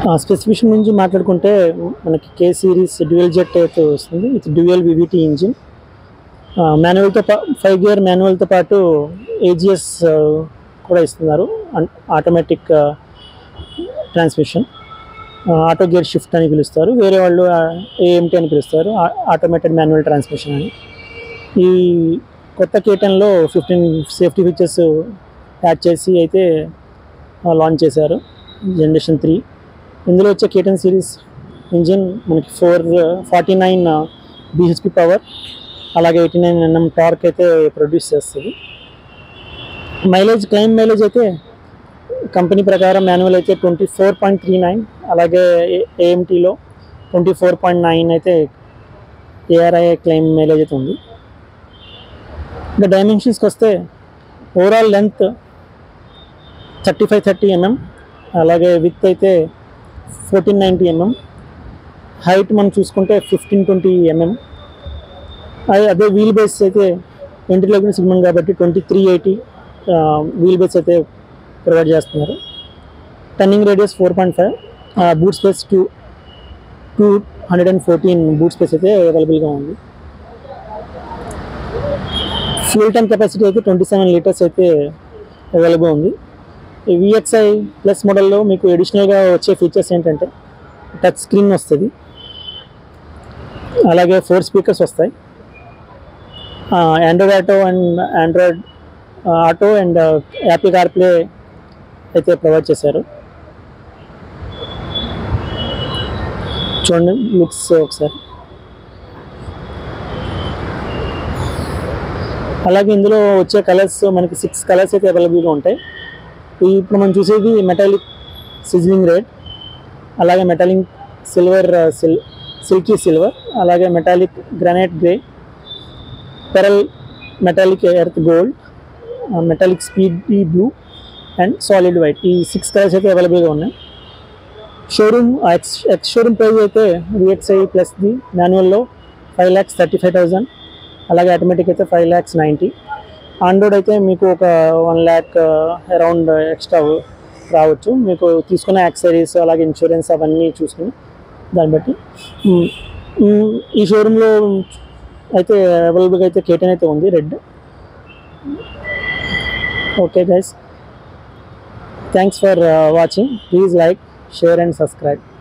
specification నుంచి మాట్లాడుకుంటే మనకి కే సిరీస్ డ్యూయల్ జెట్ అయితే వస్తుంది విత్ డ్యూయల్ వివిటీ ఇంజిన్ మాన్యువల్తో పా ఫైవ్ గియర్ మాన్యువల్తో పాటు ఏజిఎస్ కూడా ఇస్తున్నారు automatic transmission auto gear shift అని పిలుస్తారు వేరే వాళ్ళు ఏఎంటీ అని పిలుస్తారు ఆటోమేటెడ్ మాన్యువల్ ట్రాన్స్మిషన్ అని ఈ కొత్త కేటన్లో ఫిఫ్టీన్ సేఫ్టీ ఫీచర్స్ యాడ్ చేసి అయితే లాంచ్ చేశారు జనరేషన్ త్రీ ఇందులో వచ్చే కేటన్ సిరీస్ ఇంజిన్ మనకి four forty nine BHP power అలాగే ఎయిటీ నైన్ ఎన్ఎం టార్క్ అయితే ప్రొడ్యూస్ చేస్తుంది మైలేజ్ క్లైమ్ మైలేజ్ అయితే కంపెనీ ప్రకారం మాన్యువల్ అయితే twenty four point three nine అలాగే ఏఎంటీలో ట్వంటీ ఫోర్ పాయింట్ నైన్ అయితే ఏఆర్ఐ క్లైమ్ మైలేజ్ అయితే ఉంది ఇంకా డైమెన్షన్స్కి వస్తే overall length thirty five thirty MM అలాగే విత్ అయితే ఫోర్టీన్ నైంటీ ఎంఎం హైట్ మనం చూసుకుంటే ఫిఫ్టీన్ ట్వంటీ ఎంఎం అదే వీల్ బేస్ అయితే ఇంటర్లోకిన సిగ్మెంట్ కాబట్టి twenty three eighty wheel base అయితే ప్రొవైడ్ చేస్తున్నారు turning radius four point five boot space two two hundred and fourteen boot space అయితే అవైలబుల్గా ఉంది ఫ్యూల్ ట్యాంక్ కెపాసిటీ అయితే ట్వంటీ సెవెన్ లీటర్స్ అయితే అవైలబుల్ ఉంది ఈ విఎక్స్ఐ ప్లస్ మోడల్లో మీకు అడిషనల్గా వచ్చే ఫీచర్స్ ఏంటంటే టచ్ స్క్రీన్ వస్తుంది అలాగే ఫోర్ స్పీకర్స్ వస్తాయి Android auto and Android auto and Apple CarPlay అయితే ప్రొవైడ్ చేశారు చూడండి లుక్స్ ఒకసారి అలాగే ఇందులో వచ్చే కలర్స్ మనకి సిక్స్ కలర్స్ అయితే అవైలబుల్గా ఉంటాయి ఇప్పుడు మనం చూసేది మెటాలిక్ సిజ్లింగ్ రెడ్ అలాగే మెటాలిక్ సిల్వర్ సిల్ సిల్కీ సిల్వర్ అలాగే metallic granite grey pearl metallic earth gold metallic speed blue and solid white ఈ సిక్స్ కలర్స్ అయితే అవైలబుల్గా ఉన్నాయి showroom ex ex showroom price అయితే విఎక్స్ఐ ప్లస్ ది మాన్యువల్లో five lakhs thirty five thousand అలాగే automatic అయితే ఫైవ్ ల్యాక్స్ నైంటీ ఆండ్రాయిడ్ అయితే మీకు ఒక వన్ ల్యాక్ అరౌండ్ ఎక్స్ట్రా రావచ్చు మీకు తీసుకున్న యాక్సరీస్ అలాగే ఇన్సూరెన్స్ అవన్నీ చూసుకుని దాన్ని బట్టి మ్, మ్, ఈ షోరూంలో అయితే అవైలబుల్గా అయితే కేటన్ అయితే ఉంది red okay guys thanks for watching please like share and subscribe